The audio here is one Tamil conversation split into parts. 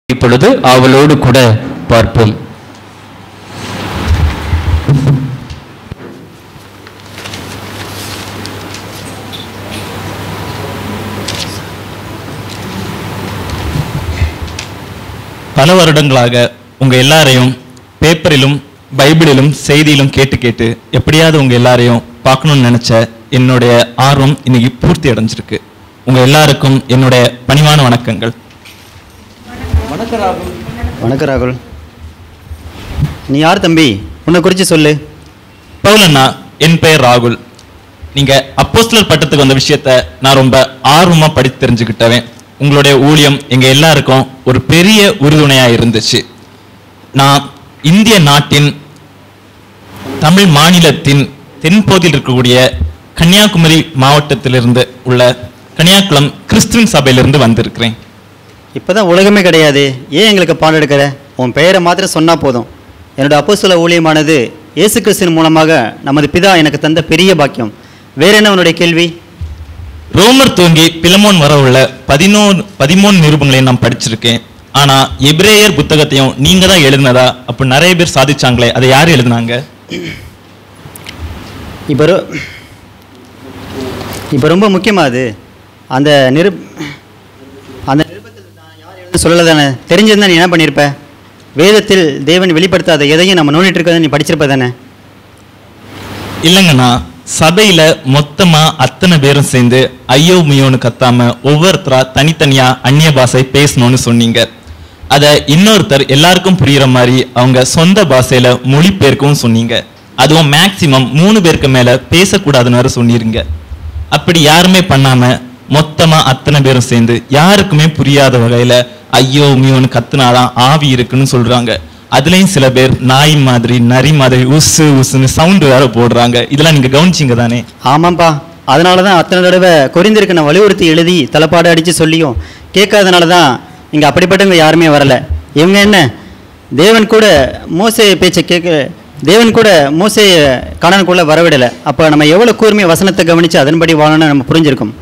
இப்பொழுது அவளோடு கூட பார்ப்போம் பல வருடங்களாக உங்க எல்லாரையும் பேப்பரிலும் பைபிளிலும் செய்தியிலும் கேட்டு கேட்டு எப்படியாவது உங்க எல்லாரையும் பார்க்கணும்னு நினைச்ச என்னுடைய ஆர்வம் இன்னைக்கு பூர்த்தி அடைஞ்சிருக்கு உங்க எல்லாருக்கும் என்னுடைய பணிவான வணக்கங்கள் வணக்கம் ராகுல் நீ யார் தம்பி உன்னை குறித்து சொல்லு பவுலண்ணா என் பெயர் ராகுல் நீங்க அப்போஸ்தலர் பட்டத்துக்கு வந்த விஷயத்த நான் ரொம்ப ஆர்வமா படித்து தெரிஞ்சுக்கிட்டவன் உங்களுடைய ஊழியம் எங்க எல்லாருக்கும் ஒரு பெரிய உறுதுணையா இருந்துச்சு நான் இந்திய நாட்டின் தமிழ் மாநிலத்தின் தென்பகுதியில் இருக்கக்கூடிய கன்னியாகுமரி மாவட்டத்திலிருந்து உள்ள கன்னியாகுளம் கிறிஸ்துவின் சபையிலிருந்து வந்திருக்கிறேன் இப்போ தான் உலகமே கிடையாது ஏன் எங்களுக்கு பாடம் எடுக்கிற உன் பெயரை மாத்திரம் சொன்னால் போதும் என்னோட அப்போஸ்தல ஊழியமானது இயேசு கிறிஸ்துவின் மூலமாக நமது பிதா எனக்கு தந்த பெரிய பாக்கியம் வேற என்ன உன்னுடைய கேள்வி ரோமர் துவங்கி பிலமோன் வர உள்ள பதினோரு பதிமூணு நிருபங்களையும் நான் படிச்சிருக்கேன் ஆனா எபிரேயர் புத்தகத்தையும் நீங்க தான் எழுதினதா அப்ப நிறைய பேர் சாதிச்சாங்களே அதை யார் எழுதினாங்க இப்போ ரொ- இப்போ ரொம்ப முக்கியமா அது அந்த நிரு அந்த நிருபத்தில் நான் யார் எழுதுன்னு சொல்லலை தானே தெரிஞ்சிருந்தா நீ என்ன பண்ணியிருப்ப வேதத்தில் தேவன் வெளிப்படுத்தாத எதையும் நம்ம நோண்டிட்டு இருக்கிறத நீ படிச்சிருப்ப தானே இல்லைங்கண்ணா சபையில மொத்தமா அத்தனை பேரும் சேர்ந்து ஐயோ மியோன்னு கத்தாம ஒவ்வொருத்தரா தனித்தனியா அந்நிய பாஷை பேசணும்னு சொன்னீங்க அத இன்னொருத்தர் எல்லாருக்கும் புரியுற மாதிரி அவங்க சொந்த பாஷையில மொழிபெயர்க்கவும் சொன்னீங்க அதுவும் மேக்சிமம் மூணு பேருக்கு மேல பேசக்கூடாதுன்னு வேற சொன்னீருங்க அப்படி யாருமே பண்ணாம மொத்தமா அத்தனை பேரும் சேர்ந்து யாருக்குமே புரியாத வகையில ஐயோ மியோன்னு கத்துனாதான் ஆவி இருக்குன்னு சொல்றாங்க அதுலயும் சில பேர் நாய் மாதிரி நரி மாதிரி உசு உசுன்னு சவுண்ட் வேற போடுறாங்க இதெல்லாம் நீங்க கவனிச்சீங்க தானே ஆமாப்பா அதனால தான் அத்தனை தடவை குறிந்திருக்கு நான் வலியுறுத்தி எழுதி தலைப்பாடு அடித்து சொல்லியும் கேட்காதனால தான் இங்கே அப்படிப்பட்டவங்க யாருமே வரல இவங்க என்ன தேவன் கூட மோசே பேச்சை கேட்க தேவன் கூட மோசே கணனுக்குள்ளே வரவிடலை அப்போ நம்ம எவ்வளோ கூர்மையாக வசனத்தை கவனித்து அதன்படி வாழணும்னு நம்ம புரிஞ்சிருக்கோம்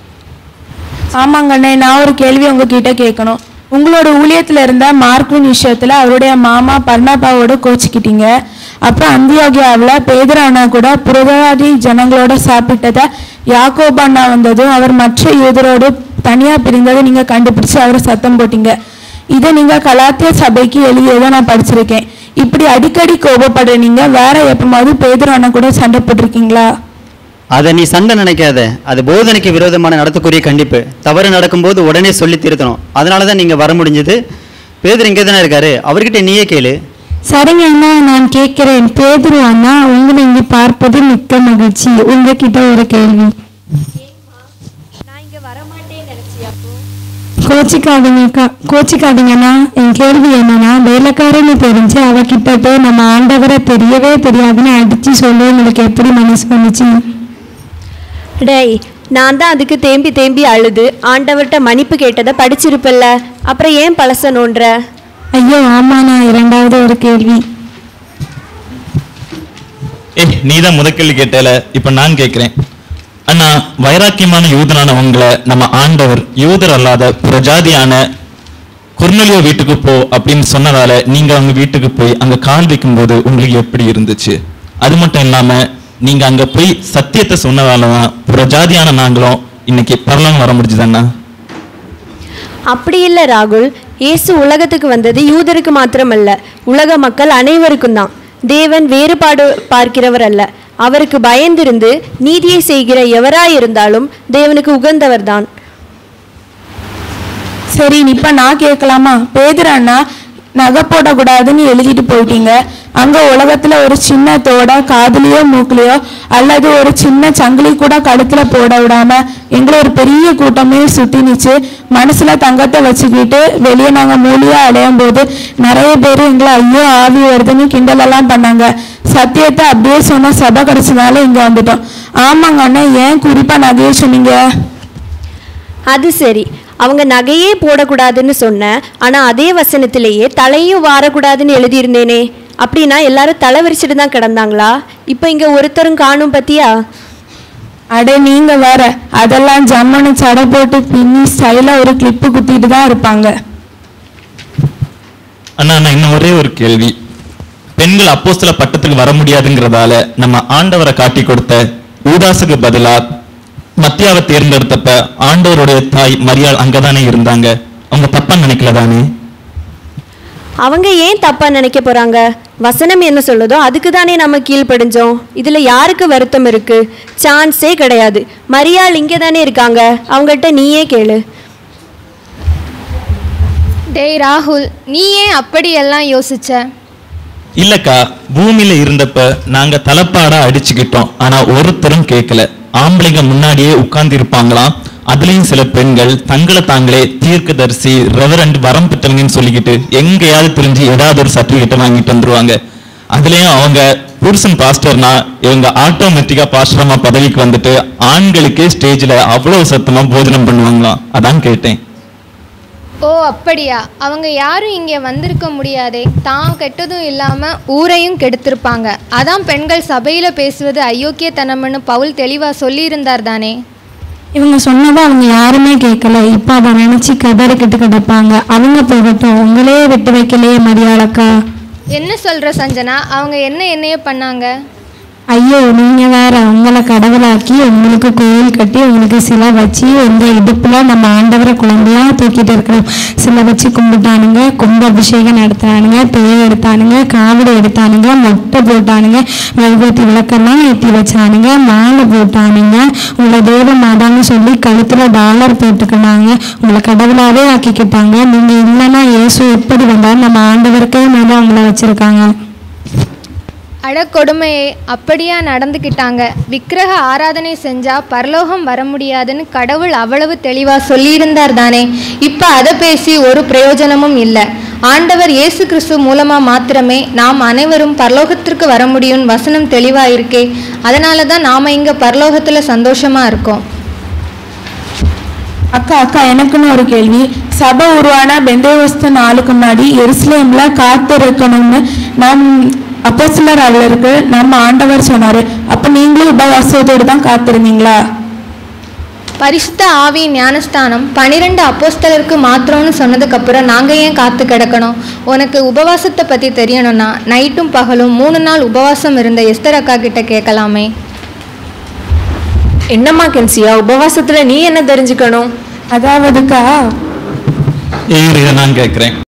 ஆமாங்கண்ணே நான் ஒரு கேள்வி உங்ககிட்ட கேட்கணும் உங்களோட ஊழியத்துல இருந்த மார்க்வின் விஷயத்துல அவருடைய மாமா பர்ணாபாவோட கோச்சிக்கிட்டீங்க அப்புறம் அந்தியோகியாவில் பேதர் அண்ணா கூட புரதவாதி ஜனங்களோட சாப்பிட்டதை யாக்கோபு அண்ணா வந்ததும் அவர் மற்ற யூதரோடு தனியா பிரிந்ததை நீங்க கண்டுபிடிச்சு அவரை சத்தம் போட்டீங்க இதை நீங்க கலாத்திய சபைக்கு எழுதியதை நான் படிச்சிருக்கேன் இப்படி அடிக்கடி கோபப்படுற நீங்க வேற எப்பமாவது பேதர் அண்ணா கூட சண்டை போட்டிருக்கீங்களா அதை நீ சண்டை நினைக்காத அது போதனைக்கு விரோதமான நடத்தக்கூடிய கண்டிப்பு தவறு நடக்கும்போது உடனே சொல்லி திருத்தணும் அதனால தான் நீங்கள் வர முடிஞ்சது பேதர் இங்கே தானே இருக்காரு அவர்கிட்ட நீயே கேளு சரிங்க அண்ணா நான் கேட்கிறேன் பேதுரு அண்ணா உங்களை இங்கே பார்ப்பது மிக்க மகிழ்ச்சி உங்ககிட்ட ஒரு கேள்வி நான் இங்க வரமாட்டேன்னு நினைச்சியாப்போ கோச்சிக்காதீங்கக்கா கோச்சிக்காதீங்கண்ணா என் கேள்வி என்னன்னா வேலைக்காரன்னு தெரிஞ்சு அவகிட்ட போய் நம்ம ஆண்டவரை தெரியவே தெரியாதுன்னு அடிச்சு சொல்ல உங்களுக்கு எப்படி மனசு வந்துச்சு டேய் நான் தான் அதுக்கு தேம்பி தேம்பி அழுது ஆண்டவர்கிட்ட மன்னிப்பு கேட்டதை படிச்சிருப்பல்ல அப்புறம் ஏன் பழச நோன்ற ஐயோ ஆமாண்ணா இரண்டாவது ஒரு கேள்வி ஏய் நீ தான் முத கேள்வி கேட்டல இப்ப நான் கேட்கிறேன் அண்ணா வைராக்கியமான யூதனான உங்களை நம்ம ஆண்டவர் யூதர் அல்லாத பிரஜாதியான குர்நலியோ வீட்டுக்கு போ அப்படின்னு சொன்னதால நீங்க அவங்க வீட்டுக்கு போய் அங்க கால் வைக்கும்போது உங்களுக்கு எப்படி இருந்துச்சு அது மட்டும் இல்லாம நீங்க அங்க போய் சத்தியத்தை சொன்னதால தான் பிரஜாதியான நாங்களும் இன்னைக்கு பரலம் வர முடிஞ்சுதாண்ணா அப்படி இல்லை ராகுல் இயேசு உலகத்துக்கு வந்தது யூதருக்கு மாத்திரமல்ல உலக மக்கள் அனைவருக்கும் தான் தேவன் வேறுபாடு பார்க்கிறவர் அல்ல அவருக்கு பயந்திருந்து நீதியை செய்கிற எவராயிருந்தாலும் தேவனுக்கு உகந்தவர் தான் சரி இப்ப நான் கேட்கலாமா பேதுரு அண்ணா நகை போடக்கூடாதுன்னு எழுதிட்டு போயிட்டீங்க அங்க உலகத்துல ஒரு சின்ன தோட காதுலயோ மூக்குலயோ அல்லது ஒரு சின்ன சங்கிலி கூட கழுத்துல போட விடாம எங்களை ஒரு பெரிய கூட்டமே சுத்தி நிச்சு மனசுல தங்கத்தை வச்சுக்கிட்டு வெளியே நாங்க மூலியா அலையும் போது நிறைய பேர் எங்களை ஐயோ ஆவி வருதுன்னு கிண்டல் எல்லாம் பண்ணாங்க சத்தியத்தை அப்படியே சொன்ன சபை கிடைச்சதால இங்க வந்துட்டோம் ஆமாங்க அண்ணா ஏன் குறிப்பா நகையை சொன்னீங்க அது சரி அவங்க நகையே போடக்கூடாதுன்னு சொன்னேன் ஆனா அதே வசனத்திலேயே தலையும் வாரக்கூடாதுன்னு எழுதியிருந்தேனே அப்படின்னா எல்லாரும் தலை விரிச்சிட்டு தான் கிடந்தாங்களா இப்போ இங்க ஒருத்தரும் காணும் பத்தியா அட நீங்க வேற அதெல்லாம் ஜம்முன்னு சடை போட்டு பின்னி ஸ்டைலா ஒரு கிளிப்பு குத்திட்டு தான் இருப்பாங்க அண்ணா நான் இன்னும் ஒரே ஒரு கேள்வி பெண்கள் அப்போஸ்தல பட்டத்துக்கு வர முடியாதுங்கிறதால நம்ம ஆண்டவரை காட்டி கொடுத்த ஊதாசுக்கு பதிலா மத்தியாவை தேர்ந்தெடுத்தப்ப ஆண்டவருடைய தாய் மரியாள் அங்கதானே இருந்தாங்க அவங்க தப்பா நினைக்கல தானே அவங்க ஏன் தப்பா நினைக்க போறாங்க வசனம் என்ன சொல்லுதோ அதுக்கு தானே நம்ம கீழ்ப்படிஞ்சோம் இதுல யாருக்கு வருத்தம் இருக்கு சான்ஸே கிடையாது மரியாள் இங்கே தானே இருக்காங்க அவங்கள்ட்ட நீயே கேளு டேய் ராகுல் நீ ஏன் அப்படியெல்லாம் யோசிச்ச இல்லக்கா பூமியில இருந்தப்ப நாங்க தலப்பாடா அடிச்சுக்கிட்டோம் ஆனா ஒருத்தரும் கேட்கல ஆம்பளைங்க முன்னாடியே உட்கார்ந்து இருப்பாங்களாம் அதுலயும் சில பெண்கள் தங்களை தாங்களே தீர்க்கதரிசி ரெவரண்ட் வரம் பெற்றவங்கன்னு சொல்லிக்கிட்டு எங்கேயாவது தெரிஞ்சு ஏதாவது ஒரு சர்டிபிகேட் வாங்கிட்டு வந்துருவாங்க அதுலயும் அவங்க புருஷன் பாஸ்டர்னா இவங்க ஆட்டோமேட்டிக்கா பாஸ்டரமா பதவிக்கு வந்துட்டு ஆண்களுக்கே ஸ்டேஜ்ல அவ்வளவு சத்தமா போஜனம் பண்ணுவாங்களாம் அதான் கேட்டேன் ஓ அப்படியா அவங்க யாரும் இங்கே வந்திருக்க முடியாதே தான் கெட்டதும் இல்லாமல் ஊரையும் கெடுத்திருப்பாங்க அதான் பெண்கள் சபையில் பேசுவது அயோக்கியத்தனம்னு பவுல் தெளிவாக சொல்லியிருந்தார் தானே இவங்க சொன்னதை அவங்க யாருமே கேட்கல இப்போ அதை நினைச்சு கதறிக்கிட்டு கிடப்பாங்க அவங்க போகட்டும் உங்களே விட்டு வைக்கலையே மரியாளக்கா என்ன சொல்கிற சஞ்சனா அவங்க என்ன என்னைய பண்ணாங்க ஐயோ நீங்க வேற உங்களை கடவுளாக்கி உங்களுக்கு கோயில் கட்டி உங்களுக்கு சிலை வச்சு உங்க இடுப்புல நம்ம ஆண்டவரை குழந்தையா தூக்கிட்டு இருக்கிறோம் சிலை வச்சு கும்பிட்டானுங்க கும்ப அபிஷேகம் நடத்தினானுங்க தேவை எடுத்தானுங்க காவடி எடுத்தானுங்க மொட்டை போட்டானுங்க மெழுகுவத்தி விளக்கெல்லாம் ஏற்றி வச்சானுங்க மாலை போட்டானுங்க உங்களை தேவ மாதான்னு சொல்லி கழுத்துல டாலர் போட்டுக்கினாங்க உங்களை கடவுளாவே ஆக்கிக்கிட்டாங்க நீங்க இல்லைன்னா இயேசு எப்படி வந்தாலும் நம்ம ஆண்டவருக்கே மேல உங்களை வச்சிருக்காங்க அட கொடுமையே அப்படியா நடந்துக்கிட்டாங்க விக்கிரக ஆராதனை செஞ்சா பரலோகம் வர முடியாதுன்னு கடவுள் அவ்வளவு தெளிவா சொல்லியிருந்தார் தானே இப்ப அதை பேசி ஒரு பிரயோஜனமும் இல்லை ஆண்டவர் இயேசு கிறிஸ்து மூலமா மாத்திரமே நாம் அனைவரும் பரலோகத்திற்கு வர முடியும்னு வசனம் தெளிவா இருக்கே அதனால தான் நாம இங்க பரலோகத்துல சந்தோஷமா இருக்கோம் அக்கா அக்கா எனக்குன்னு ஒரு கேள்வி சபை உருவான பெந்தேவஸ்து நாளுக்கு முன்னாடி எருசலேம்ல காத்திருக்கணும்னு நம் அப்போஸ்தலர் அவருக்கு நம்ம ஆண்டவர் சொன்னாரு அப்ப நீங்களும் உபவாசத்தோடு தான் காத்திருந்தீங்களா பரிசுத்த ஆவி ஞானஸ்தானம் பனிரெண்டு அப்போஸ்தலருக்கு மாத்திரம்னு சொன்னதுக்கப்புறம் நாங்கள் ஏன் காத்து கிடக்கணும் உனக்கு உபவாசத்தை பற்றி தெரியணும்னா நைட்டும் பகலும் மூணு நாள் உபவாசம் இருந்த எஸ்தர் அக்கா கிட்ட கேட்கலாமே என்னம்மா கென்சியா உபவாசத்துல நீ என்ன தெரிஞ்சுக்கணும் அதாவதுக்கா இதை நான் கேட்கிறேன்